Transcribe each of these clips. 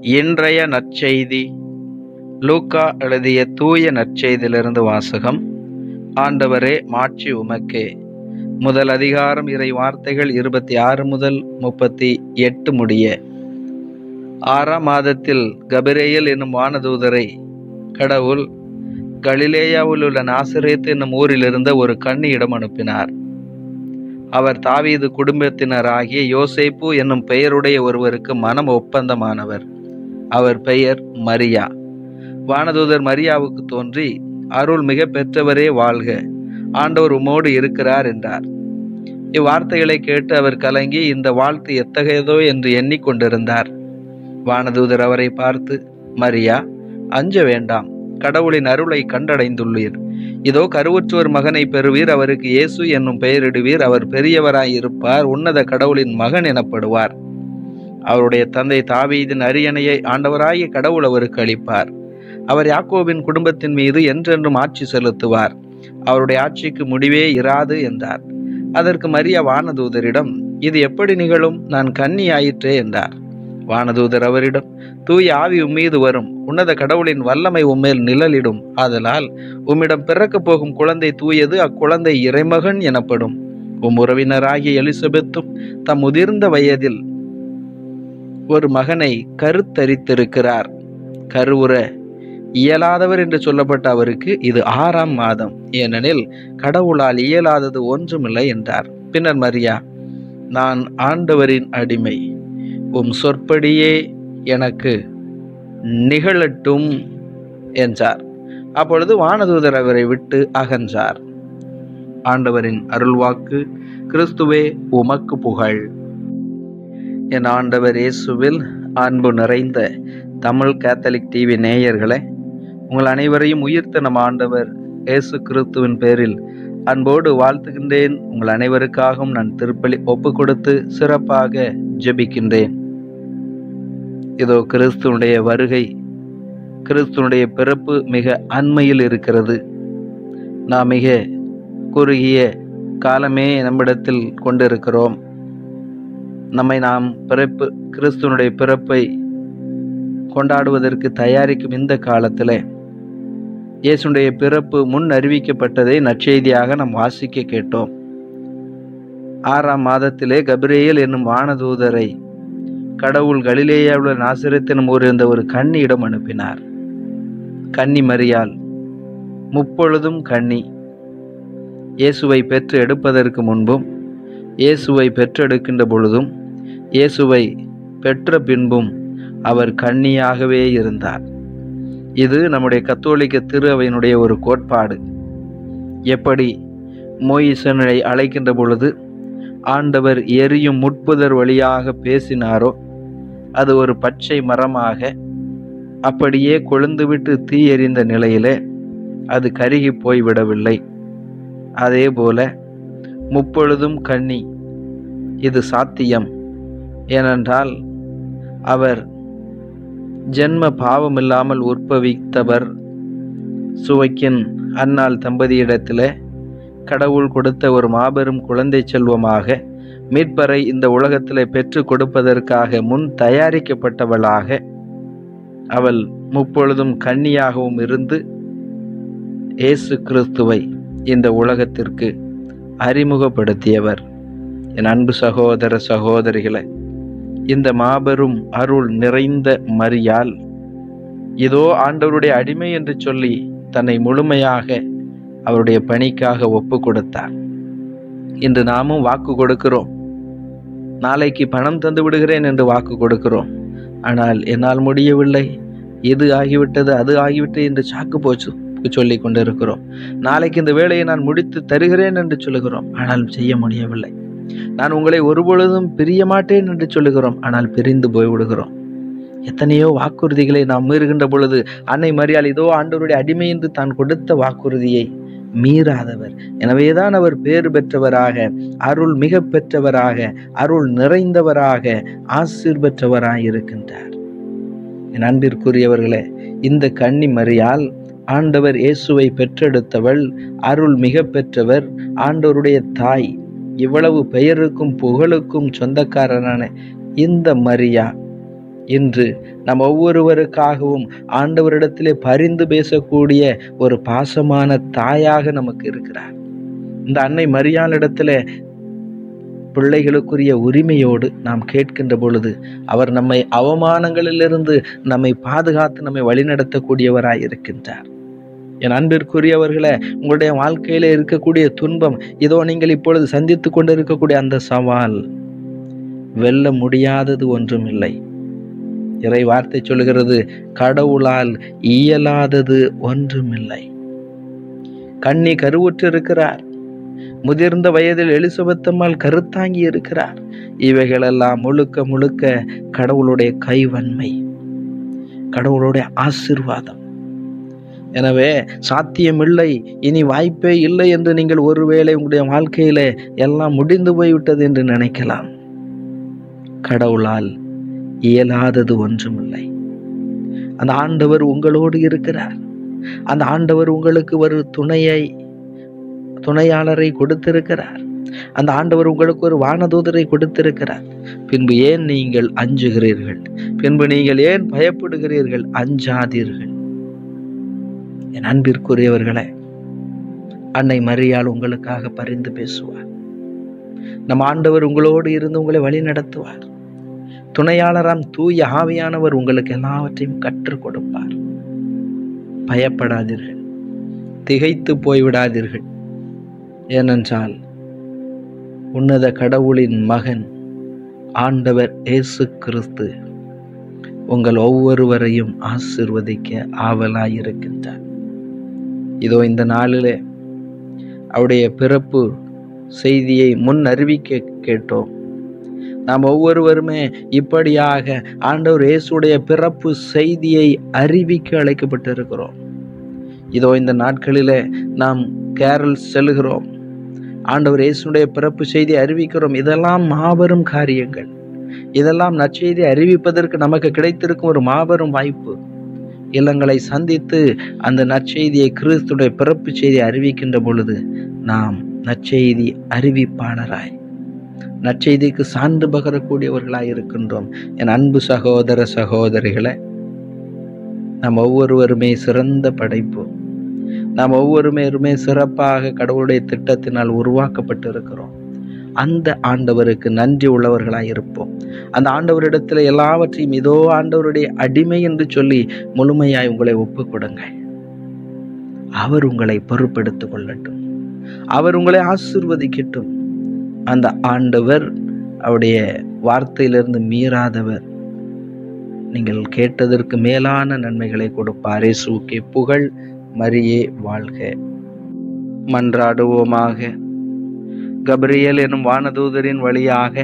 இன்றைய நற்செய்தி லூக்கா எழுதிய தூய நற்செய்தியிலிருந்து வாசகம் ஆண்டவரே மாட்சி உமக்கே முதல் அதிகாரம் இறை வார்த்தைகள் இருபத்தி ஆறு முதல் முப்பத்தி எட்டு முடிய ஆறாம் மாதத்தில் கபிரேயல் என்னும் வானதூதரை கடவுள் கலிலேயாவில் உள்ள நாசரேத் என்னும் ஊரில் இருந்த ஒரு கன்னியிடம் அனுப்பினார் அவர் தாவீது குடும்பத்தினராகிய யோசேப்பு என்னும் பெயருடைய ஒருவருக்கு மனம் ஒப்பந்தமானவர் அவர் பெயர் மரியா வானதூதர் மரியாவுக்கு தோன்றி அருள் மிக பெற்றவரே வாழ்க ஆண்டவர் உமோடு இருக்கிறார் என்றார் இவ்வார்த்தைகளை கேட்டு அவர் கலங்கி இந்த வாழ்த்து எத்தகையதோ என்று எண்ணிக்கொண்டிருந்தார் வானதூதர் அவரை பார்த்து மரியா அஞ்ச வேண்டாம் கடவுளின் அருளை கண்டடைந்துள்ளீர் இதோ கருவுற்றோர் மகனை பெறுவீர் அவருக்கு இயேசு என்னும் பெயரிடுவீர் அவர் பெரியவராயிருப்பார் உன்னத கடவுளின் மகன் எனப்படுவார் அவருடைய தந்தை தாவீதின் அரியணையை ஆண்டவராகிய கடவுள் அவருக்கு அளிப்பார் அவர் யாக்கோபின் குடும்பத்தின் மீது என்றென்றும் ஆட்சி செலுத்துவார் அவருடைய ஆட்சிக்கு முடிவே இராது என்றார் அதற்கு மரியா வானதூதரிடம் இது எப்படி நிகழும் நான் கன்னி ஆயிற்றே என்றார் வானதூதர் அவரிடம் தூய ஆவி உம்மீது வரும் உன்னத கடவுளின் வல்லமை உம்மேல் நிழலிடும் ஆதலால் உம்மிடம் பிறக்கப் போகும் குழந்தை தூயது அக்குழந்தை இறைமகன் எனப்படும் உம் உறவினராகிய எலிசபெத்தும் தம் முதிர்ந்த வயதில் ஒரு மகனை கருத்தரித்திருக்கிறார் கருவுற இயலாதவர் என்று சொல்லப்பட்ட அவருக்கு இது ஆறாம் மாதம் ஏனெனில் கடவுளால் இயலாதது ஒன்றுமில்லை என்றார் பின்னர் மரியா நான் ஆண்டவரின் அடிமை உம் சொற்படியே எனக்கு நிகழட்டும் என்றார் அப்பொழுது வானதூதர் அவரை விட்டு அகன்றார் ஆண்டவரின் அருள்வாக்கு கிறிஸ்துவே உமக்கு புகழ் என் ஆண்டவர் இயேசுவில் அன்பு நிறைந்த தமிழ் கேத்தலிக் டிவி நேயர்களே உங்கள் அனைவரையும் உயிர்த்த நம் ஆண்டவர் இயேசு கிறிஸ்துவின் பேரில் அன்போடு வாழ்த்துகின்றேன் உங்கள் அனைவருக்காகவும் நான் திருப்பலி ஒப்பு கொடுத்து சிறப்பாக ஜெபிக்கின்றேன் இதோ கிறிஸ்துவனுடைய வருகை கிறிஸ்துவனுடைய பிறப்பு மிக அண்மையில் இருக்கிறது நாம் மிக குறுகிய காலமே நம்மிடத்தில் கொண்டிருக்கிறோம் நம்மை நாம் பிறப்பு கிறிஸ்துவனுடைய பிறப்பை கொண்டாடுவதற்கு தயாரிக்கும் இந்த காலத்தில் இயேசுடைய பிறப்பு முன் அறிவிக்கப்பட்டதை நற்செய்தியாக நாம் வாசிக்க கேட்டோம் ஆறாம் மாதத்திலே கபிரேயல் என்னும் வானதூதரை கடவுள் கலிலேயாவுள்ள நாசிரத்தினும் ஊர் இருந்த ஒரு கன்னியிடம் அனுப்பினார் கன்னி மரியால் முப்பொழுதும் கன்னி இயேசுவை பெற்று எடுப்பதற்கு முன்பும் இயேசுவை பெற்றெடுக்கின்ற பொழுதும் இயேசுவை பெற்ற பின்பும் அவர் கன்னியாகவே இருந்தார் இது நம்முடைய கத்தோலிக்க திரு அவையினுடைய ஒரு கோட்பாடு எப்படி மோயிசனை அழைக்கின்ற பொழுது ஆண்டவர் எரியும் முட்புதர் வழியாக பேசினாரோ அது ஒரு பச்சை மரமாக அப்படியே கொழுந்துவிட்டு தீ எறிந்த நிலையிலே அது கருகி போய்விடவில்லை அதே போல முப்பொழுதும் கன்னி இது சாத்தியம் ஏனென்றால் அவர் ஜென்ம பாவமில்லாமல் உற்பவித்தவர் சுவைக்கின் அன்னாள் தம்பதியிடத்தில் கடவுள் கொடுத்த ஒரு மாபெரும் குழந்தை செல்வமாக மீட்பரை இந்த உலகத்தில் பெற்று கொடுப்பதற்காக முன் தயாரிக்கப்பட்டவளாக அவள் முப்பொழுதும் கன்னியாகவும் இருந்து இயேசு கிறிஸ்துவை இந்த உலகத்திற்கு அறிமுகப்படுத்தியவர் என் அன்பு சகோதர சகோதரிகளை இந்த மாபெரும் அருள் நிறைந்த மரியால் இதோ ஆண்டவருடைய அடிமை என்று சொல்லி தன்னை முழுமையாக அவருடைய பணிக்காக ஒப்பு கொடுத்தார் இன்று நாமும் வாக்கு கொடுக்கிறோம் நாளைக்கு பணம் தந்து விடுகிறேன் என்று வாக்கு கொடுக்கிறோம் ஆனால் என்னால் முடியவில்லை இது ஆகிவிட்டது அது ஆகிவிட்டது என்று சாக்கு போச்சு சொல்லி கொண்டிருக்கிறோம் நாளைக்கு இந்த வேலையை நான் முடித்து தருகிறேன் என்று சொல்லுகிறோம் ஆனால் செய்ய முடியவில்லை நான் உங்களை ஒருபொழுதும் பிரிய மாட்டேன் என்று சொல்லுகிறோம் ஆனால் பிரிந்து போய்விடுகிறோம் எத்தனையோ வாக்குறுதிகளை நாம் மீறுகின்ற பொழுது அன்னை மரியாள் இதோ ஆண்டவருடைய அடிமை என்று தான் கொடுத்த வாக்குறுதியை மீறாதவர் எனவேதான் அவர் பேறு பெற்றவராக அருள் மிக பெற்றவராக அருள் நிறைந்தவராக ஆசீர் பெற்றவராக இருக்கின்றார் என் அன்பிற்குரியவர்களே இந்த கன்னி மரியால் ஆண்டவர் இயேசுவை பெற்றெடுத்தவள் அருள் மிக பெற்றவர் ஆண்டவருடைய தாய் இவ்வளவு பெயருக்கும் புகழுக்கும் சொந்தக்காரனான இந்த மரியா இன்று நம் ஒவ்வொருவருக்காகவும் ஆண்டவரிடத்திலே பரிந்து பேசக்கூடிய ஒரு பாசமான தாயாக நமக்கு இருக்கிறார் இந்த அன்னை மரியாளிடத்துல பிள்ளைகளுக்குரிய உரிமையோடு நாம் கேட்கின்ற பொழுது அவர் நம்மை அவமானங்களிலிருந்து நம்மை பாதுகாத்து நம்மை வழிநடத்தக்கூடியவராய் இருக்கின்றார் என் அன்பிற்குரியவர்களே உங்களுடைய வாழ்க்கையில இருக்கக்கூடிய துன்பம் இதோ நீங்கள் இப்பொழுது சந்தித்து கொண்டிருக்கக்கூடிய அந்த சவால் வெல்ல முடியாதது ஒன்றும் இல்லை இறை வார்த்தை சொல்கிறது கடவுளால் இயலாதது ஒன்றுமில்லை கண்ணி கருவுற்று இருக்கிறார் முதிர்ந்த வயதில் எலிசபெத்தம்மாள் கருத்தாங்கி இருக்கிறார் இவைகளெல்லாம் முழுக்க முழுக்க கடவுளுடைய கைவன்மை கடவுளுடைய ஆசிர்வாதம் எனவே சாத்தியமில்லை இனி வாய்ப்பே இல்லை என்று நீங்கள் ஒருவேளை உங்களுடைய வாழ்க்கையில எல்லாம் முடிந்து போய்விட்டது என்று நினைக்கலாம் கடவுளால் இயலாதது ஒன்றுமில்லை அந்த ஆண்டவர் உங்களோடு இருக்கிறார் அந்த ஆண்டவர் உங்களுக்கு ஒரு துணையை துணையாளரை கொடுத்திருக்கிறார் அந்த ஆண்டவர் உங்களுக்கு ஒரு வானதூதரை கொடுத்திருக்கிறார் பின்பு ஏன் நீங்கள் அஞ்சுகிறீர்கள் பின்பு நீங்கள் ஏன் பயப்படுகிறீர்கள் அஞ்சாதீர்கள் என் அன்பிற்குரியவர்களே அன்னை மரியாள் உங்களுக்காக பரிந்து பேசுவார் நம் ஆண்டவர் உங்களோடு இருந்து உங்களை வழி நடத்துவார் துணையாளராம் தூய ஆவியானவர் உங்களுக்கு எல்லாவற்றையும் கற்றுக் கொடுப்பார் பயப்படாதீர்கள் திகைத்து போய்விடாதீர்கள் ஏனென்றால் உன்னத கடவுளின் மகன் ஆண்டவர் இயேசு கிறிஸ்து உங்கள் ஒவ்வொருவரையும் ஆசிர்வதிக்க ஆவலாயிருக்கின்றார் இதோ இந்த நாளிலே அவருடைய பிறப்பு செய்தியை முன் அறிவிக்க கேட்டோம் நாம் ஒவ்வொருவருமே இப்படியாக ஆண்டவர் இயேசுடைய பிறப்பு செய்தியை அறிவிக்க அழைக்கப்பட்டிருக்கிறோம் இதோ இந்த நாட்களிலே நாம் கேரல் செல்கிறோம் ஆண்டவர் இயேசுடைய பிறப்பு செய்தி அறிவிக்கிறோம் இதெல்லாம் மாபெரும் காரியங்கள் இதெல்லாம் நற்செய்தி அறிவிப்பதற்கு நமக்கு கிடைத்திருக்கும் ஒரு மாபெரும் வாய்ப்பு இல்லங்களை சந்தித்து அந்த நற்செய்தியை கிறிஸ்துடைய பிறப்பு செய்தி அறிவிக்கின்ற பொழுது நாம் நற்செய்தி அறிவிப்பாளராய் நற்செய்திக்கு சான்று பகரக்கூடியவர்களாய் இருக்கின்றோம் என் அன்பு சகோதர சகோதரிகளை நாம் ஒவ்வொருவருமே சிறந்த படைப்பு நாம் ஒவ்வொருவருமே சிறப்பாக கடவுளுடைய திட்டத்தினால் உருவாக்கப்பட்டு இருக்கிறோம் அந்த ஆண்டவருக்கு நன்றி உள்ளவர்களாய் இருப்போம் அந்த ஆண்டவரிடத்தில் எல்லாவற்றையும் இதோ ஆண்டவருடைய அடிமை என்று சொல்லி முழுமையாய் உங்களை ஒப்புக் கொடுங்கள் அவர் உங்களை பொறுப்பெடுத்துக் கொள்ளட்டும் அவர் உங்களை ஆசிர்வதிக்கட்டும் அந்த ஆண்டவர் அவருடைய வார்த்தையிலிருந்து மீறாதவர் நீங்கள் கேட்டதற்கு மேலான நன்மைகளை கொடுப்பார் இயேசுக்கே புகழ் மரியே வாழ்க மன்றாடுவோமாக கபிரியல் எனும் வானதூதரின் வழியாக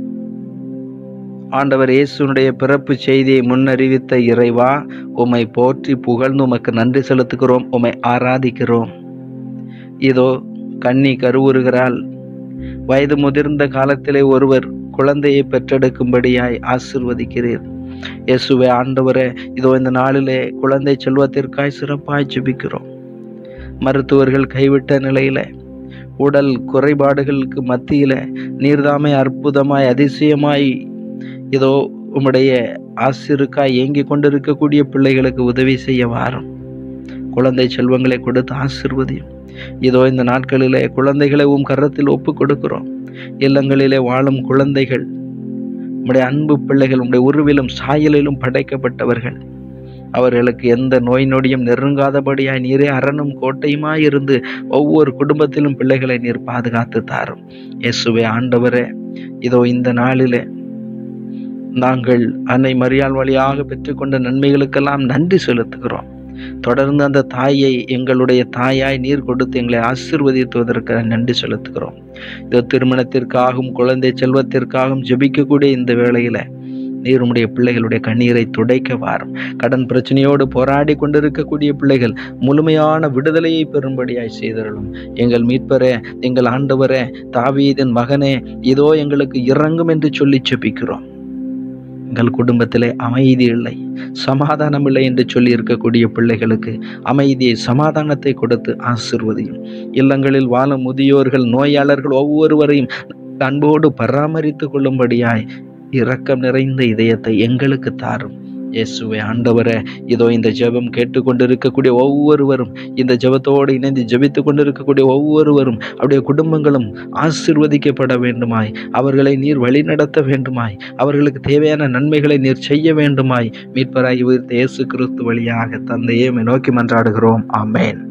ஆண்டவர் இயேசுனுடைய பிறப்பு செய்தியை முன்னறிவித்த இறைவா உம்மை போற்றி புகழ்ந்து உமக்கு நன்றி செலுத்துகிறோம் உம்மை ஆராதிக்கிறோம் இதோ கன்னி கருவுறுகிறாள் வயது முதிர்ந்த காலத்திலே ஒருவர் குழந்தையை பெற்றெடுக்கும்படியாய் ஆசிர்வதிக்கிறீர் இயேசுவே ஆண்டவரே இதோ இந்த நாளிலே குழந்தை செல்வத்திற்காய் சிறப்பாய் ஜெபிக்கிறோம் மருத்துவர்கள் கைவிட்ட நிலையில உடல் குறைபாடுகளுக்கு மத்தியில நீர்தாமை அற்புதமாய் அதிசயமாய் இதோ உம்முடைய ஆசிருக்காய் ஏங்கிக் கொண்டிருக்கக்கூடிய பிள்ளைகளுக்கு உதவி செய்ய வாரும் குழந்தை செல்வங்களை கொடுத்து ஆசிர்வதியும் இதோ இந்த நாட்களிலே குழந்தைகளை உம் கரத்தில் ஒப்பு கொடுக்கிறோம் இல்லங்களிலே வாழும் குழந்தைகள் உம்முடைய அன்பு பிள்ளைகள் உம்முடைய உருவிலும் சாயலிலும் படைக்கப்பட்டவர்கள் அவர்களுக்கு எந்த நோய் நொடியும் நெருங்காதபடியாய் நீரே அரணும் கோட்டையுமாய் இருந்து ஒவ்வொரு குடும்பத்திலும் பிள்ளைகளை நீர் பாதுகாத்து தாரும் இயேசுவே ஆண்டவரே இதோ இந்த நாளிலே நாங்கள் அன்னை மரியாள் வழியாக பெற்றுக்கொண்ட நன்மைகளுக்கெல்லாம் நன்றி செலுத்துகிறோம் தொடர்ந்து அந்த தாயை எங்களுடைய தாயாய் நீர் கொடுத்து எங்களை ஆசிர்வதித்துவதற்கு நன்றி செலுத்துகிறோம் இது திருமணத்திற்காகவும் குழந்தை செல்வத்திற்காகவும் ஜெபிக்கக்கூடிய இந்த வேளையில நீர் உம்முடைய பிள்ளைகளுடைய கண்ணீரை துடைக்க வாரும் கடன் பிரச்சனையோடு போராடி கொண்டிருக்கக்கூடிய பிள்ளைகள் முழுமையான விடுதலையை பெறும்படியாய் செய்தருளும் எங்கள் மீட்பரே எங்கள் ஆண்டவரே தாவீதின் மகனே இதோ எங்களுக்கு இறங்கும் என்று சொல்லி ஜெபிக்கிறோம் எங்கள் குடும்பத்திலே அமைதி இல்லை சமாதானம் இல்லை என்று சொல்லி இருக்கக்கூடிய பிள்ளைகளுக்கு அமைதியை சமாதானத்தை கொடுத்து ஆசிர்வதியும் இல்லங்களில் வாழும் முதியோர்கள் நோயாளர்கள் ஒவ்வொருவரையும் அன்போடு பராமரித்து கொள்ளும்படியாய் இரக்கம் நிறைந்த இதயத்தை எங்களுக்கு தாரும் இயேசுவே ஆண்டவரே இதோ இந்த ஜெபம் கேட்டுக்கொண்டிருக்கக்கூடிய ஒவ்வொருவரும் இந்த ஜெபத்தோடு இணைந்து ஜெபித்து கொண்டிருக்கக்கூடிய ஒவ்வொருவரும் அவருடைய குடும்பங்களும் ஆசிர்வதிக்கப்பட வேண்டுமாய் அவர்களை நீர் வழிநடத்த வேண்டுமாய் அவர்களுக்கு தேவையான நன்மைகளை நீர் செய்ய வேண்டுமாய் மீட்பராய் உயிர்த்த இயேசு கிறிஸ்து வழியாக தந்தையே உம்மை நோக்கி மன்றாடுகிறோம் ஆமென்